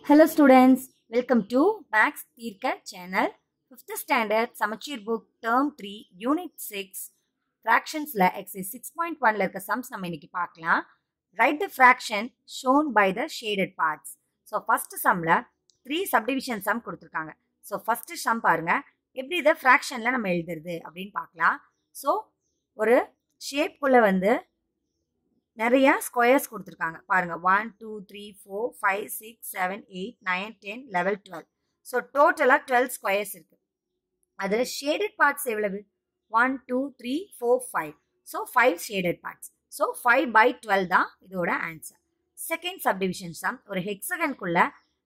Hello students, welcome to Max தீர்க்க channel fifth standard சமச்சீர் book term three unit six ஃப்ராக்ஷன்ஸில் exercise six point ஒனில் இருக்க sums நம்ம இன்னைக்கு பார்க்கலாம் write the fraction shown by the shaded parts so first சம்மில் த்ரீ சப்டிவிஷன் சம் கொடுத்துருக்காங்க ஸோ ஃபஸ்ட்டு சம் பாருங்க எப்படி இதை ஃப்ராக்ஷனில் நம்ம எழுதுறது அப்படின்னு பார்க்கலாம் ஸோ ஒரு ஷேப்குள்ளே வந்து நிறைய ஸ்கொயர்ஸ் கொடுத்துருக்காங்க பாருங்க one two three four five six seven eight nine ten eleven twelve so டோட்டலாக டுவெல் ஸ்கொயர்ஸ் இருக்கு அதில் ஷேடட் பார்ட்ஸ் எவ்வளவு one two three four five so five shaded parts so five by twelve தான் இதோட answer second subdivision some ஒரு ஹெக்ஸகனுக்குள்ள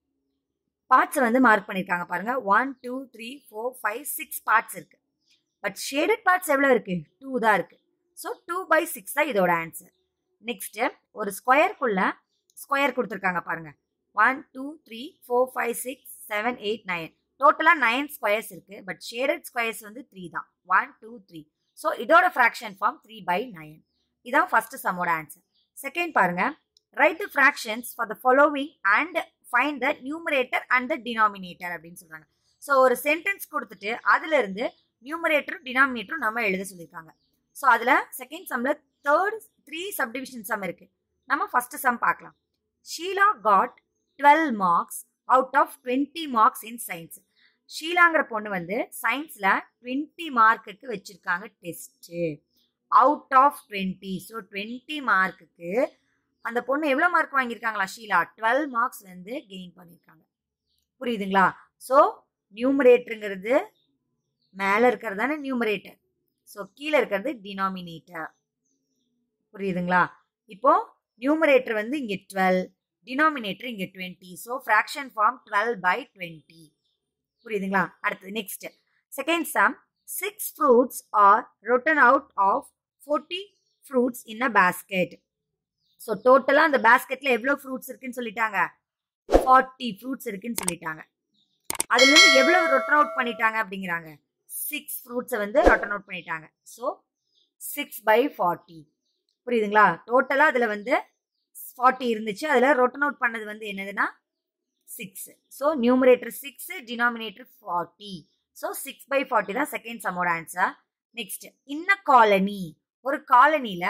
பார்ட்ஸை வந்து mark பண்ணியிருக்காங்க பாருங்க one two three four five six parts இருக்கு பட் ஷேடட் பார்ட்ஸ் எவ்வளோ இருக்கு டூ தான் இருக்கு ஸோ டூ பை சிக்ஸ் தான் இதோட ஆன்சர் நெக்ஸ்ட் ஒரு ஸ்கொயருக்குள்ள ஸ்கொயர் கொடுத்துருக்காங்க பாருங்க one two three four five six seven eight nine டோட்டலாக நைன் ஸ்கொயர்ஸ் இருக்கு பட் ஷேடட் ஸ்கொயர்ஸ் வந்து த்ரீ தான் ஒன் டூ த்ரீ ஸோ இதோட fraction form three by nine இதான் ஃபர்ஸ்ட் சம்மோட ஆன்சர் செகண்ட் பாருங்க write the fractions for the following and find the numerator and the denominator அப்படின்னு சொல்றாங்க so ஒரு சென்டென்ஸ் கொடுத்துட்டு அதுல இருந்து நியூமரேட்டரும் டினாமினேட்டரும் நம்ம எழுத சொல்லியிருக்காங்க ஸோ அதில் செகண்ட் சம்ல தேர்ட் த்ரீ சப்டிவிஷன் சம் இருக்கு நம்ம ஃபர்ஸ்ட் சம் பார்க்கலாம் Sheela got twelve marks out of twenty marks in science ஷீலாங்கிற பொண்ணு வந்து சயின்ஸில் டுவெண்ட்டி மார்க்குக்கு வச்சிருக்காங்க test out of twenty so twenty மார்க்குக்கு அந்த பொண்ணு எவ்வளோ மார்க் வாங்கியிருக்காங்களா ஷீலா டுவெல் மார்க்ஸ் வந்து கெயின் பண்ணியிருக்காங்க புரியுதுங்களா ஸோ நியூமரேட்டருங்கிறது மேலே இருக்கிறது தானே நியூமரேட்டர் ஸோ கீழே இருக்கிறது டினாமினேட்டர் புரியுதுங்களா இப்போ நியூமரேட்டர் வந்து இங்கே டுவெல் டினாமினேட்டர் இங்கே twenty so fraction form twelve by twenty புரியுதுங்களா அடுத்தது next second sum six fruits are rotten out of forty fruits in a basket so டோட்டலாக அந்த பேஸ்கெட்டில் எவ்வளோ ஃப்ரூட்ஸ் இருக்குன்னு சொல்லிட்டாங்க ஃபார்ட்டி ஃப்ரூட்ஸ் இருக்குன்னு சொல்லிட்டாங்க அதுலேருந்து எவ்வளோ ரொட்டன் அவுட் பண்ணிட்டாங்க அப்படிங்கிறாங்க சிக்ஸ் ஃப்ரூட்ஸை வந்து ரொட்டன் அவுட் பண்ணிட்டாங்க ஸோ சிக்ஸ் பை ஃபார்ட்டி புரியுதுங்களா டோட்டலாக அதில் வந்து ஃபார்ட்டி இருந்துச்சு அதில் ரொட்டன் அவுட் பண்ணது வந்து என்னதுன்னா six so numerator six denominator forty so six by forty தான் செகண்ட் சம்மோட ஆன்சர் நெக்ஸ்ட் இன்ன காலனி ஒரு காலனியில்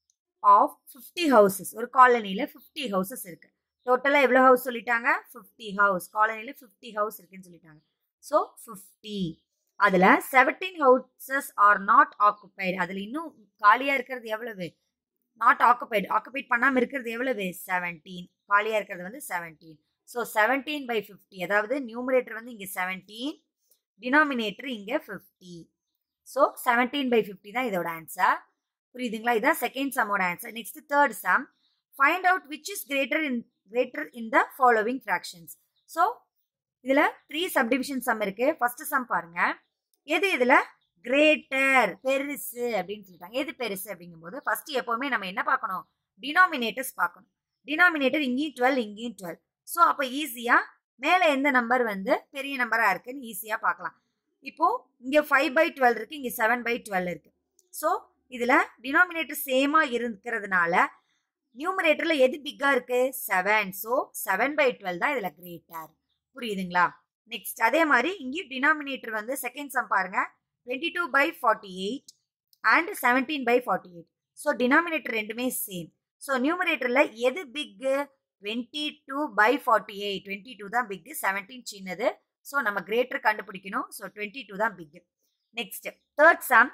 ஆஃப் ஃபிஃப்டி ஹவுசஸ் ஒரு காலனியில் ஃபிஃப்டி ஹவுசஸ் இருக்கு டோட்டலாக எவ்வளோ ஹவுஸ் சொல்லிட்டாங்க ஃபிஃப்டி ஹவுஸ் காலனியில் ஃபிஃப்டி ஹவுஸ் இருக்குன்னு சொல்லிட்டாங்க ஸோ ஃபிஃப்டி அதில் seventeen houses are not occupied அதில் இன்னும் காலியாக இருக்கிறது எவ்வளவு நாட் ஆக்குபைடு ஆக்குபைட் பண்ணாமல் இருக்கிறது எவ்வளவு செவன்டீன் காலியாக இருக்கிறது வந்து seventeen so seventeen by fifty அதாவது நியூமரேட்டர் வந்து இங்கே செவன்டீன் டினாமினேட்டர் இங்கே fifty so seventeen by fifty தான் இதோட ஆன்சர் புரியுதுங்களா இதான் செகண்ட் சம்மோட answer next third sum find out which is greater in greater in the following fractions so இதில் த்ரீ சப்டிவிஷன் சம் இருக்கு ஃபர்ஸ்ட் சம் பாருங்க எது இதில் கிரேட்டர் பெருசு அப்படின்னு சொல்லிட்டாங்க எது பெருசு அப்படிங்கும்போது ஃபர்ஸ்ட் எப்போவுமே நம்ம என்ன பார்க்கணும் டினாமினேட்டர்ஸ் பார்க்கணும் டினாமினேட்டர் இங்கேயும் டுவெல் இங்கேயும் டுவெல் ஸோ அப்போ ஈஸியாக மேலே எந்த நம்பர் வந்து பெரிய நம்பராக இருக்குன்னு ஈஸியாக பார்க்கலாம் இப்போ இங்கே ஃபைவ் பை டுவெல் இருக்கு இங்கே செவன் பை டுவெல் இருக்கு ஸோ இதில் டினாமினேட்டர் சேமாக இருக்கிறதுனால நியூமரேட்டரில் எது பிக்காக இருக்கு seven so seven by twelve தான் இதில் கிரேட்டர் புரியுதுங்களா நெக்ஸ்ட் அதே மாதிரி இங்கேயும் டினாமினேட்டர் வந்து செகண்ட் சம் பாருங்க twenty two by forty eight and seventeen by forty eight so denominator ரெண்டுமே சேம் ஸோ நியூமரேட்டரில் எது big twenty two by forty eight twenty two தான் பிக்கு செவன்டீன் சின்னது ஸோ நம்ம கிரேட்டர் கண்டுபிடிக்கணும் ஸோ டுவெண்ட்டி டூ தான் big next third sum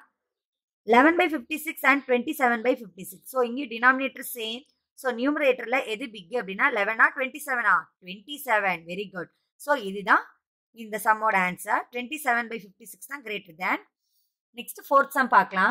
eleven by fifty six and twenty seven by fifty six so இங்கேயும் denominator same so நியூமரேட்டரில் எது big அப்படின்னா லெவனா டுவெண்ட்டி செவனா twenty seven very good so இதுதான் இந்த சம்மோட ஆன்சர் twenty seven by fifty six தான் greater than next fourth sum பார்க்கலாம்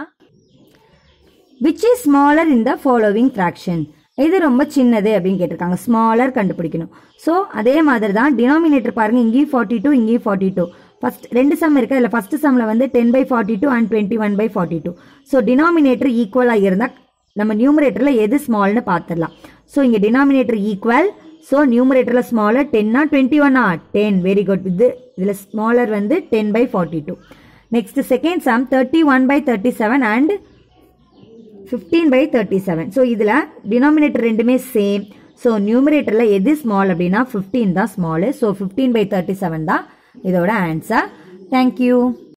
which is smaller in the following fraction இது ரொம்ப சின்னது அப்படின்னு கேட்டிருக்காங்க ஸ்மாலர் கண்டுபிடிக்கணும் ஸோ அதே மாதிரி தான் டினாமினேட்டர் பாருங்க இங்கேயும் ஃபார்ட்டி டூ இங்கேயும் ஃபார்ட்டி டூ ஃபர்ஸ்ட் ரெண்டு சம் இருக்கு அதில் ஃபர்ஸ்ட் சம்மில் வந்து ten by forty two and twenty one by forty two so denominator ஈக்குவலாக இருந்தால் நம்ம நியூமரேட்டரில் எது ஸ்மால்னு பார்த்துடலாம் ஸோ இங்கே டினாமினேட்டர் ஈக்குவல் ஸோ நியூமரேட்டரில் ஸ்மாலர் டென்னா டுவெண்ட்டி ஒன்னா டென் வெரி குட் இது இதில் ஸ்மாலர் வந்து ten by forty two next second sum thirty one by thirty seven and fifteen by thirty seven so இதில் டினாமினேட்டர் ரெண்டுமே சேம் ஸோ நியூமரேட்டரில் எது ஸ்மால் அப்படின்னா ஃபிஃப்டீன் தான் small so fifteen by thirty seven தான் இதோட ஆன்சர் தேங்க்யூ